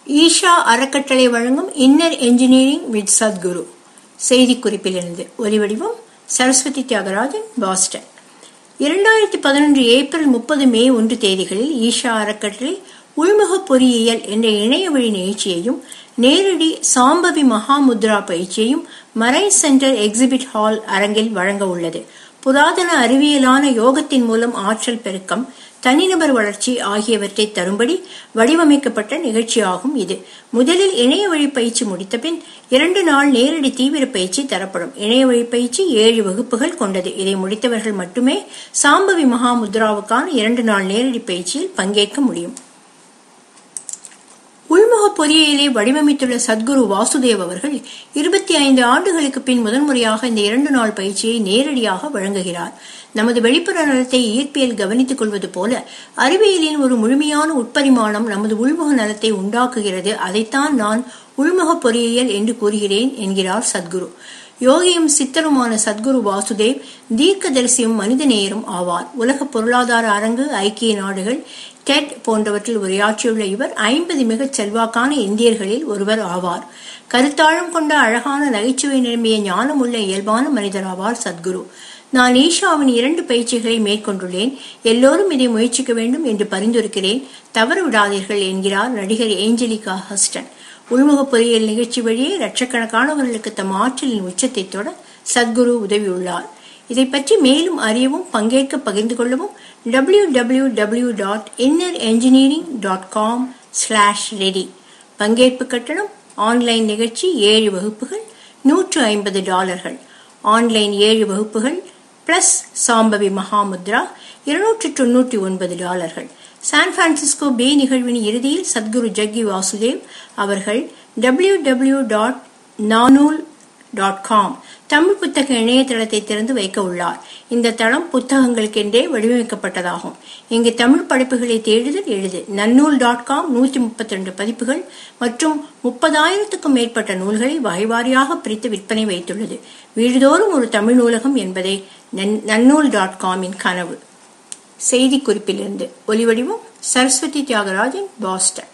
ஈஷா அறக்கட்டளை வழங்கும் inner engineering with Sadhguru செய்திக்குறிப்பிலிருந்து ஒலிவடிவம் சரஸ்வதி தியாகராஜன் பாஸ்டன் இரண்டாயிரத்தி பதினொன்று ஏப்ரல் முப்பது மே ஒன்று தேதிகளில் ஈஷா அறக்கட்டளை உள்முக பொறியியல் என்ற இணைய வழி நிகழ்ச்சியையும் நேரடி சாம்பவி மகாமுத்ரா பயிற்சியையும் மரை சென்டர் எக்ஸிபிட் ஹால் அரங்கில் வழங்க உள்ளது புராதன அறிவியலான யோகத்தின் மூலம் ஆற்றல் பெருக்கம் தனிநபர் வளர்ச்சி ஆகியவற்றை தரும்படி வடிவமைக்கப்பட்ட நிகழ்ச்சியாகும் இது முதலில் இணைய வழி பயிற்சி முடித்த பின் இரண்டு நாள் நேரடி தீவிர பயிற்சி தரப்படும் இணைய வழி பயிற்சி ஏழு வகுப்புகள் கொண்டது இதை முடித்தவர்கள் மட்டுமே சாம்பவி மகாமுத்ராவுக்கான இரண்டு நாள் நேரடி பயிற்சியில் பங்கேற்க முடியும் உள்முக பொறியியலை வடிவமைத்துள்ள சத்குரு வாசுதேவ் அவர்கள் இருபத்தி ஐந்து ஆண்டுகளுக்கு பின் முதன்முறையாக இந்த இரண்டு நாள் பயிற்சியை நேரடியாக வழங்குகிறார் நமது வெளிப்புற நலத்தை இயற்பியல் கவனித்துக் கொள்வது போல அறிவியலின் ஒரு முழுமையான உட்பரிமாணம் நமது உள்முக நலத்தை உண்டாக்குகிறது அதைத்தான் நான் உள்முக பொறியியல் என்று கூறுகிறேன் என்கிறார் சத்குரு யோகியும் சித்தருமான சத்குரு வாசுதேவ் தீர்க்கதரிசியும் மனிதநேயரும் ஆவார் உலக பொருளாதார அரங்கு ஐக்கிய நாடுகள் டெட் போன்றவற்றில் உரையாற்றியுள்ள இவர் ஐம்பது மிகச் செல்வாக்கான இந்தியர்களில் ஒருவர் ஆவார் கருத்தாழம் கொண்ட அழகான நகைச்சுவை நிரம்பிய ஞானமுள்ள இயல்பான மனிதர் ஆவார் சத்குரு நான் ஈஷாவின் இரண்டு பயிற்சிகளை மேற்கொண்டுள்ளேன் எல்லோரும் இதை முயற்சிக்க வேண்டும் என்று பரிந்துரைக்கிறேன் தவறு விடாதீர்கள் என்கிறார் நடிகர் ஏஞ்சலிகா ஹஸ்டன் உள்முக பொறியியல் நிகழ்ச்சி வழியே லட்சக்கணக்கானவர்களுக்கு தம் ஆற்றலின் உச்சத்தை தொட சத்குரு உதவியுள்ளார் இதை பற்றி மேலும் அறியவும் பங்கேற்க பகிர்ந்து கொள்ளவும் W W W dot inner engineering dot com slash ready பங்கேற்பு கட்டணம் ஆன்லைன் நிகழ்ச்சி ஏழு வகுப்புகள் நூற்று ஐம்பது டாலர்கள் ஆன்லைன் ஏழு வகுப்புகள் பிளஸ் சாம்பவி மகாமுத்ரா இருநூற்றி தொன்னூற்றி ஒன்பது டாலர்கள் சான் பிரான்சிஸ்கோ பே நிகழ்வின் இறுதியில் சத்குரு ஜக்கி வாசுதேவ் அவர்கள் டபிள்யூ டபிள்யூ டாட் நானூல் டாட் காம் தமிழ் புத்தக இணையதளத்தை திறந்து வைக்க உள்ளார் இந்த தளம் புத்தகங்களுக்கென்றே வடிவமைக்கப்பட்டதாகும் இங்கு தமிழ் படைப்புகளை தேடுதல் எழுது நன்னூல் டாட் காம் நூற்றி முப்பத்தி ரெண்டு பதிப்புகள் மற்றும் முப்பதாயிரத்துக்கும் மேற்பட்ட நூல்களை வகைவாரியாக பிரித்து விற்பனை வைத்துள்ளது வீடுதோறும் ஒரு தமிழ் நூலகம் என்பதே நன்னூல் டாட் காமின் கனவு செய்தி குறிப்பிலிருந்து ஒலிவடிவம் சரஸ்வதி தியாகராஜன் பாஸ்டன்